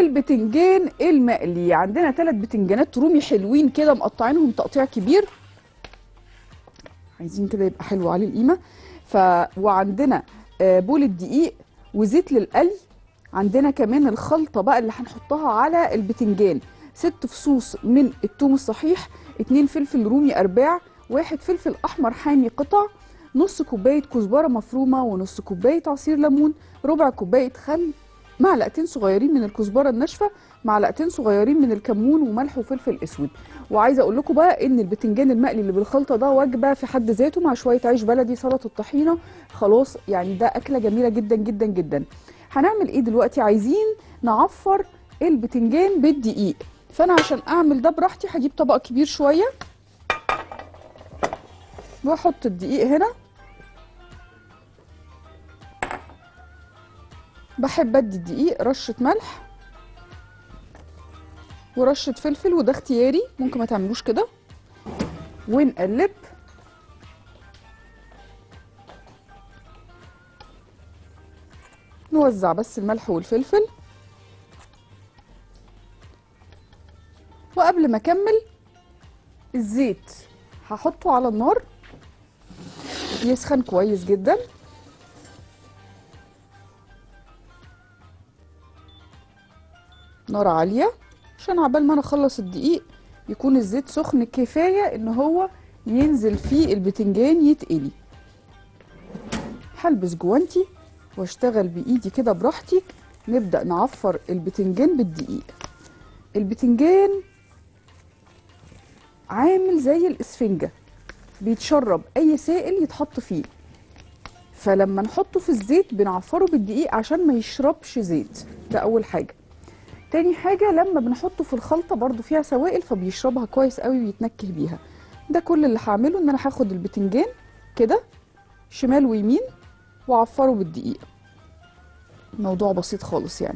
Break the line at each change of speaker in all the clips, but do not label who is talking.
البتنجان المقلي عندنا ثلاث بتنجانات رومي حلوين كده مقطعينهم تقطيع كبير عايزين كده يبقى حلو عليه القيمه ف وعندنا آه، بولة دقيق وزيت للقلي عندنا كمان الخلطه بقى اللي هنحطها على البتنجان ست فصوص من الثوم الصحيح اتنين فلفل رومي ارباع واحد فلفل احمر حامي قطع نص كوبايه كزبره مفرومه ونص كوبايه عصير ليمون ربع كوبايه خل معلقتين صغيرين من الكزبره الناشفه معلقتين صغيرين من الكمون وملح وفلفل اسود وعايزه اقول لكم بقى ان البتنجان المقلي اللي بالخلطه ده وجبه في حد ذاته مع شويه عيش بلدي سلطه الطحينه خلاص يعني ده اكله جميله جدا جدا جدا هنعمل ايه دلوقتي عايزين نعفر البتنجان بالدقيق فانا عشان اعمل ده براحتي هجيب طبق كبير شويه واحط الدقيق هنا بحب ادي الدقيق رشه ملح ورشه فلفل وده اختياري ممكن ما تعملوش كده ونقلب نوزع بس الملح والفلفل وقبل ما اكمل الزيت هحطه على النار يسخن كويس جدا نار عالية عشان عبال ما انا اخلص الدقيق يكون الزيت سخن كفاية ان هو ينزل فيه البتنجان يتقلي هلبس جوانتي واشتغل بايدي كده براحتي نبدأ نعفر البتنجان بالدقيق البتنجان عامل زي الاسفنجة بيتشرب اي سائل يتحط فيه فلما نحطه في الزيت بنعفره بالدقيق عشان ما يشربش زيت ده اول حاجة تاني حاجة لما بنحطه في الخلطة برضو فيها سوائل فبيشربها كويس قوي ويتنكه بيها ده كل اللي هعمله ان انا هاخد البتنجان كده شمال ويمين واعفره بالدقيق موضوع بسيط خالص يعني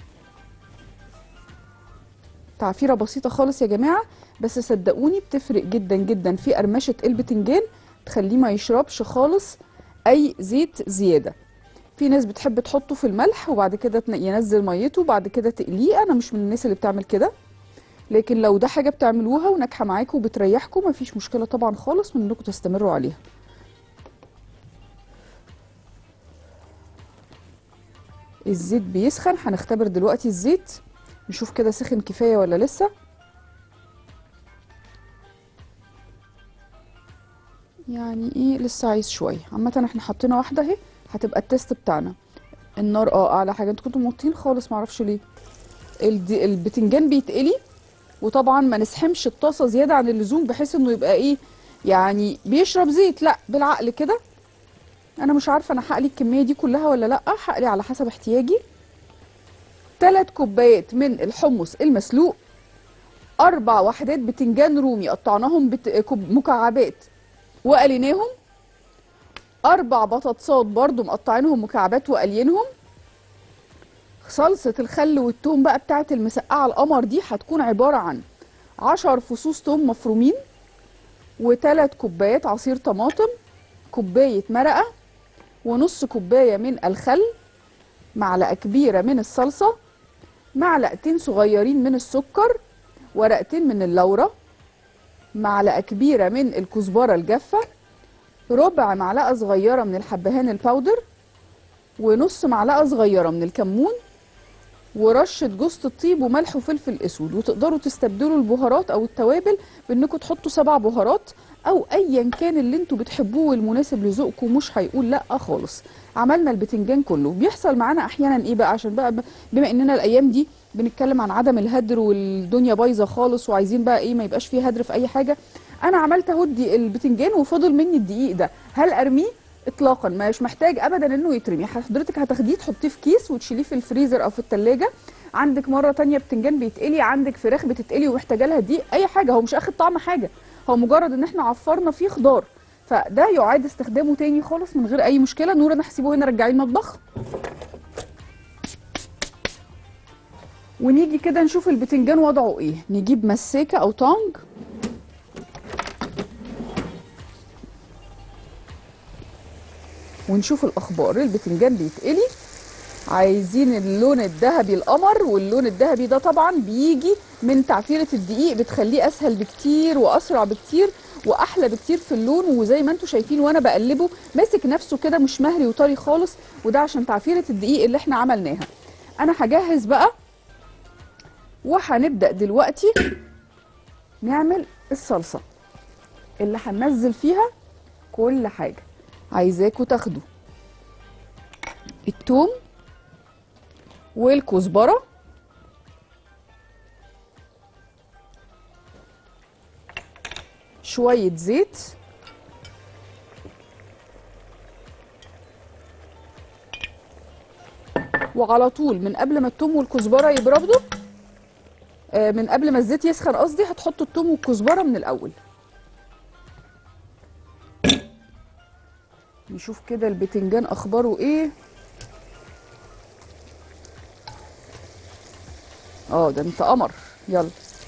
تعفيره بسيطه خالص يا جماعه بس صدقوني بتفرق جدا جدا في قرمشه البتنجان تخليه ما يشربش خالص اي زيت زياده في ناس بتحب تحطه في الملح وبعد كده تن- ينزل ميته وبعد كده تقليه انا مش من الناس اللي بتعمل كده لكن لو ده حاجه بتعملوها وناجحه معاكم وبتريحكم مفيش مشكله طبعا خالص من انكم تستمروا عليها الزيت بيسخن هنختبر دلوقتي الزيت نشوف كده سخن كفايه ولا لسه يعني ايه لسه عايز شويه عامه احنا حطينا واحده اهي هتبقى التيست بتاعنا النار اه اعلى حاجه انتوا كنتوا موطين خالص معرفش ليه الد- البتنجان بيتقلي وطبعا ما نسحمش الطاسه زياده عن اللزوم بحيث انه يبقى ايه يعني بيشرب زيت لا بالعقل كده انا مش عارفه انا هقلي الكميه دي كلها ولا لا هقلي على حسب احتياجي ثلاث كوبايات من الحمص المسلوق اربع وحدات بتنجان رومي قطعناهم بت... كوب- مكعبات وقليناهم اربع بطاطسات برضو مقطعينهم مكعبات وقليينهم صلصه الخل والثوم بقى بتاعت المسقعه القمر دي هتكون عباره عن عشر فصوص ثوم مفرومين وثلاث كوبايات عصير طماطم كوبايه مرقه ونص كوبايه من الخل معلقه كبيره من الصلصه معلقتين صغيرين من السكر ورقتين من اللورة معلقة كبيرة من الكزبرة الجافة ربع معلقة صغيرة من الحبهان الباودر ونص معلقة صغيرة من الكمون ورشة جوز الطيب وملح وفلفل اسود وتقدروا تستبدلوا البهارات او التوابل بانكم تحطوا سبع بهارات او ايا كان اللي انتوا بتحبوه والمناسب لذوقكم مش هيقول لا خالص عملنا البتنجان كله بيحصل معانا احيانا ايه بقى عشان بقى ب- بما اننا الايام دي بنتكلم عن عدم الهدر والدنيا بايظه خالص وعايزين بقى ايه ما يبقاش فيه هدر في اي حاجه انا عملت اهو الدي- البتنجان وفضل مني الدقيق ده هل ارميه اطلاقا مش محتاج ابدا انه يترمي حضرتك هتاخديه تحطيه في كيس وتشيليه في الفريزر او في التلاجة عندك مره تانية بتنجان بيتقلي عندك فراخ بتتقلي ومحتاجه لها دي اي حاجه هو مش اخد طعم حاجه هو مجرد ان احنا عفرنا فيه خضار فده يعاد استخدامه تاني خالص من غير اي مشكله نور انا هسيبه هنا رجعيه المطبخ ونيجي كده نشوف البتنجان وضعه ايه نجيب مساكه او طنج ونشوف الاخبار البتنجان بيتقلي عايزين اللون الذهبي القمر واللون الذهبي ده طبعا بيجي من تعفيرة الدقيق بتخليه اسهل بكتير واسرع بكتير واحلى بكتير في اللون وزي ما انتم شايفين وانا بقلبه ماسك نفسه كده مش مهري وطري خالص وده عشان تعفيرة الدقيق اللي احنا عملناها انا هجهز بقى وهنبدأ دلوقتي نعمل الصلصة اللي هننزل فيها كل حاجة عايزاكوا تاخدوا التوم والكزبرة شوية زيت وعلى طول من قبل ما التوم والكزبرة يبردوا آه، من قبل ما الزيت يسخن قصدي هتحطوا التوم والكزبرة من الأول نشوف كده البتنجان أخباره إيه اه ده انت قمر يلا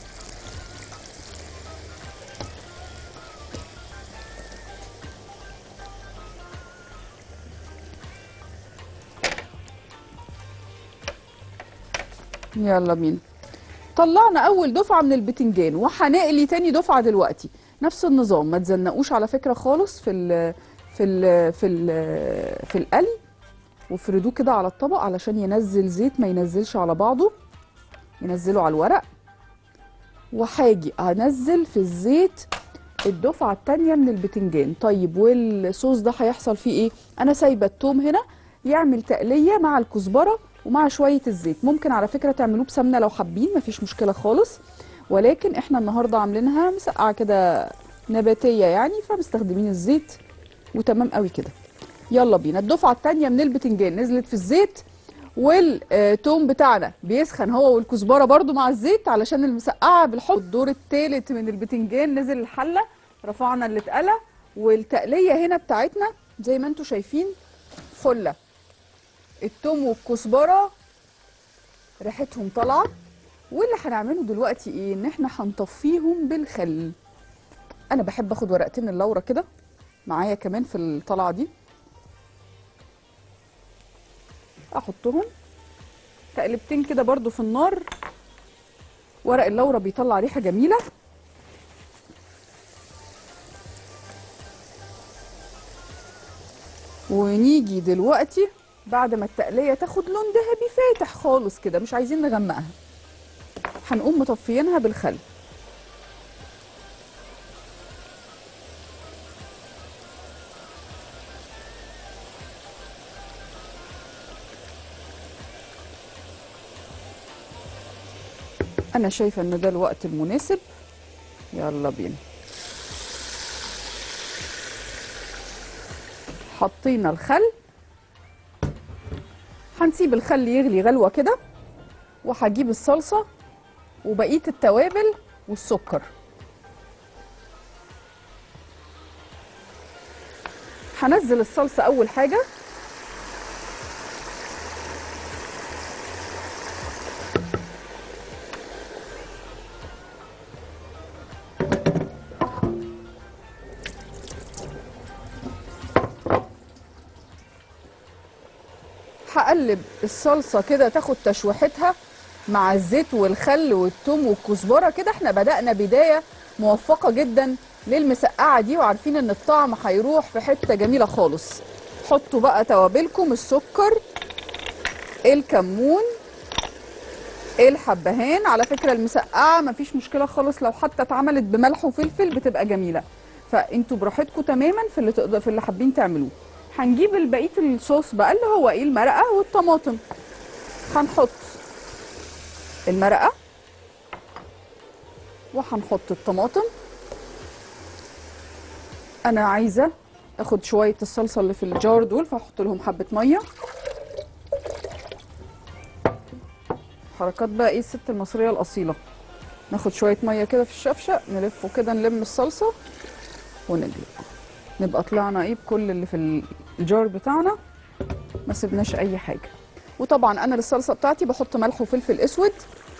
يلا بينا طلعنا اول دفعه من البتنجان وهنقلي تاني دفعه دلوقتي نفس النظام ما تزنقوش على فكره خالص في ال في ال في ال في القلي وافردوه كده على الطبق علشان ينزل زيت ما ينزلش على بعضه ينزله على الورق وهاجي انزل في الزيت الدفعه التانية من البتنجان طيب والصوص ده هيحصل فيه ايه انا سايبه التوم هنا يعمل تقليه مع الكزبره ومع شويه الزيت ممكن على فكره تعملوه بسمنه لو حابين مفيش مشكله خالص ولكن احنا النهارده عاملينها مسقعه كده نباتيه يعني فمستخدمين الزيت وتمام قوي كده يلا بينا الدفعه التانية من البتنجان نزلت في الزيت والتوم بتاعنا بيسخن هو والكزبره برضو مع الزيت علشان المسقعه بالحب الدور الثالث من البتنجان نزل الحله رفعنا اللي اتقلى والتقليه هنا بتاعتنا زي ما انتم شايفين فله التوم والكزبره ريحتهم طالعه واللي هنعمله دلوقتي ايه ان احنا هنطفيهم بالخل انا بحب اخد ورقتين اللورة كده معايا كمان في الطلعه دي احطهم تقلبتين كده برضو في النار ورق اللورة بيطلع ريحة جميلة ونيجي دلوقتي بعد ما التقلية تاخد لون ذهبي فاتح خالص كده مش عايزين نغمقها هنقوم مطفيينها بالخل انا شايفه ان ده الوقت المناسب يلا بينا حطينا الخل هنسيب الخل يغلي غلوه كده وهجيب الصلصه وبقيه التوابل والسكر هنزل الصلصه اول حاجه هقلب الصلصه كده تاخد تشويحتها مع الزيت والخل والثوم والكزبره كده احنا بدأنا بدايه موفقه جدا للمسقعه دي وعارفين ان الطعم هيروح في حته جميله خالص حطوا بقى توابلكم السكر الكمون الحبهان على فكره المسقعه مفيش مشكله خالص لو حتى اتعملت بملح وفلفل بتبقى جميله فانتوا براحتكم تماما في اللي تقدر في اللي حابين تعملوه هنجيب بقيه الصوص بقى اللي هو ايه المرقه والطماطم هنحط المرقه وهنحط الطماطم انا عايزه اخد شويه الصلصه اللي في الجار دول فاحط لهم حبه ميه حركات بقى ايه الست المصريه الاصيله ناخد شويه ميه كده في الشفشه نلفه كده نلم الصلصه ونقلب نبقى طلعنا ايه بكل اللي في الجار بتاعنا ما سيبناش اي حاجه وطبعا انا للصلصه بتاعتي بحط ملح وفلفل اسود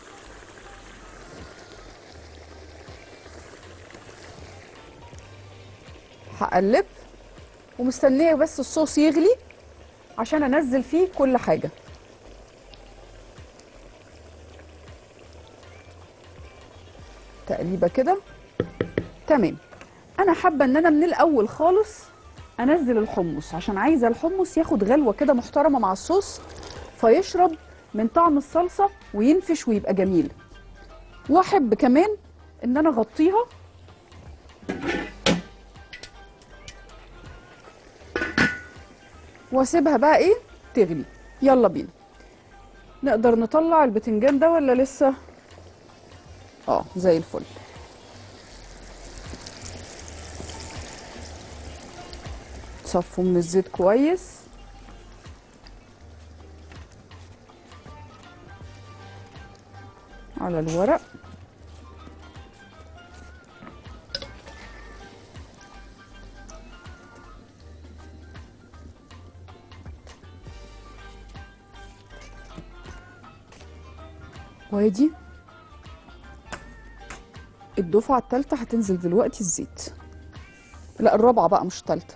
هقلب ومستنيه بس الصوص يغلي عشان انزل فيه كل حاجه تقليبه كده تمام انا حابه ان انا من الاول خالص انزل الحمص عشان عايزه الحمص ياخد غلوه كده محترمه مع الصوص فيشرب من طعم الصلصه وينفش ويبقى جميل واحب كمان ان انا اغطيها واسيبها بقى ايه تغلي يلا بينا نقدر نطلع البتنجان ده ولا لسه اه زي الفل صفوا من الزيت كويس على الورق وادي الدفعة التالتة هتنزل دلوقتي الزيت لا الرابعة بقى مش التالتة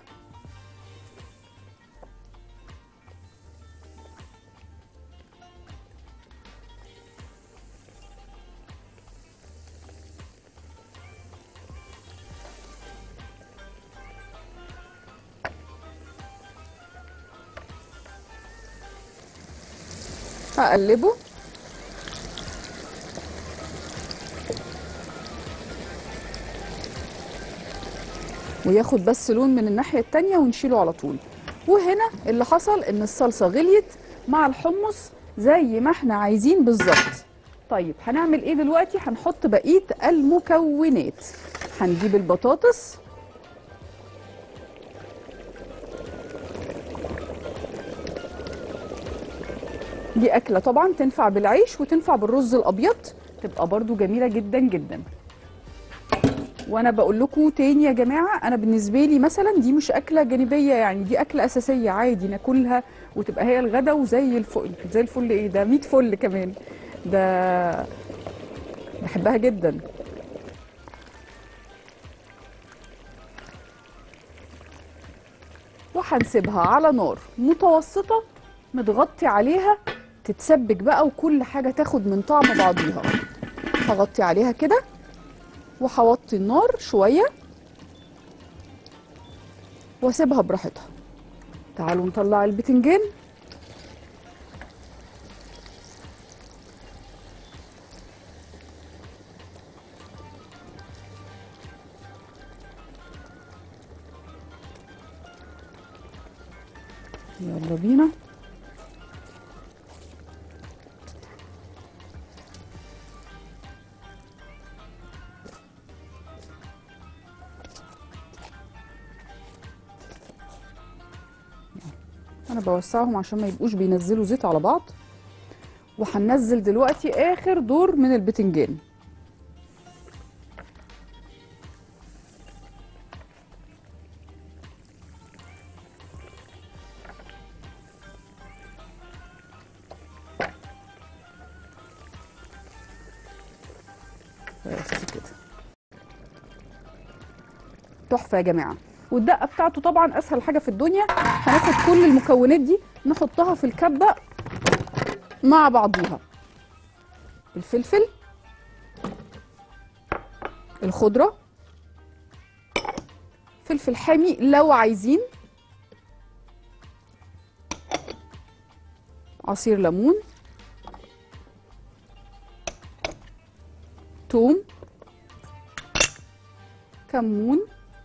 هقلبه وياخد بس لون من الناحية التانية ونشيله على طول وهنا اللي حصل ان الصلصة غليت مع الحمص زي ما احنا عايزين بالظبط طيب هنعمل ايه دلوقتي هنحط بقية المكونات هنجيب البطاطس دي أكلة طبعا تنفع بالعيش وتنفع بالرز الأبيض تبقى برضو جميلة جدا جدا وانا بقول لكم تاني يا جماعه انا بالنسبه لي مثلا دي مش اكله جانبيه يعني دي اكله اساسيه عادي ناكلها وتبقى هي الغدا وزي الفل زي الفل ايه ده 100 فل كمان ده بحبها جدا وهنسيبها على نار متوسطه متغطي عليها تتسبك بقى وكل حاجه تاخد من طعم بعضيها هغطي عليها كده وهوطي النار شوية واسيبها براحتها تعالوا نطلع البتنجان يلا بينا انا بوسعهم عشان ما يبقوش بينزلوا زيت على بعض وهننزل دلوقتي اخر دور من البتنجان بس كده تحفه يا جماعه والدقه بتاعته طبعا اسهل حاجه في الدنيا هناخد كل المكونات دي نحطها في الكبه مع بعضيها الفلفل الخضره فلفل حامي لو عايزين عصير ليمون توم كمون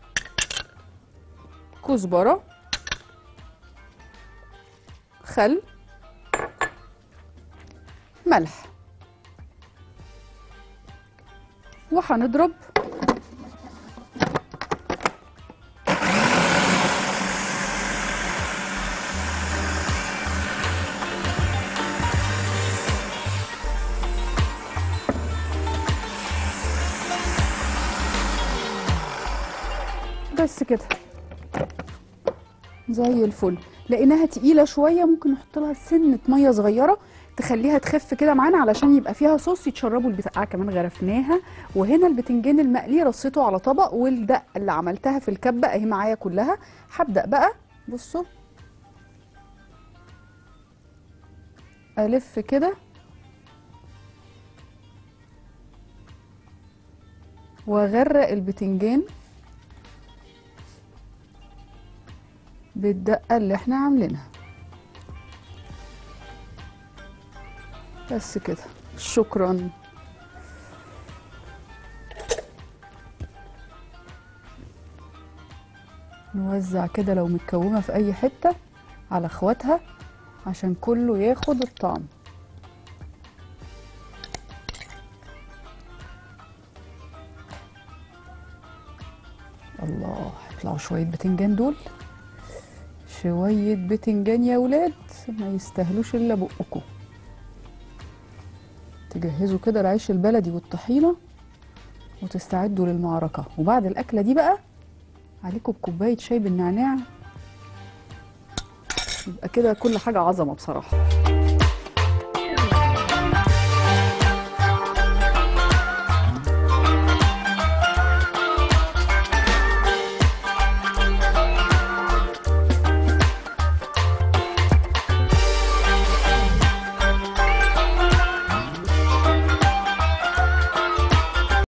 كزبرة خل ملح وهنضرب بس كده زي الفل لقيناها تقيله شويه ممكن نحط لها سنه ميه صغيره تخليها تخف كده معانا علشان يبقى فيها صوص يتشربوا البتقعه كمان غرفناها وهنا البتنجان المقلي رصيته على طبق والدقه اللي عملتها في الكبه اهي معايا كلها هبدا بقى بصوا الف كده واغرق البتنجان بالدقة اللي احنا عاملينها بس كده شكرا نوزع كده لو متكومة في اي حتة على اخواتها عشان كله ياخد الطعم الله يطلعوا شوية بتنجان دول شوية بتنجان يا ولاد ما يستاهلوش الا بقكم تجهزوا كده العيش البلدي والطحينة وتستعدوا للمعركة وبعد الأكلة دي بقى عليكم بكوباية شاي بالنعناع يبقى كده كل حاجة عظمة بصراحة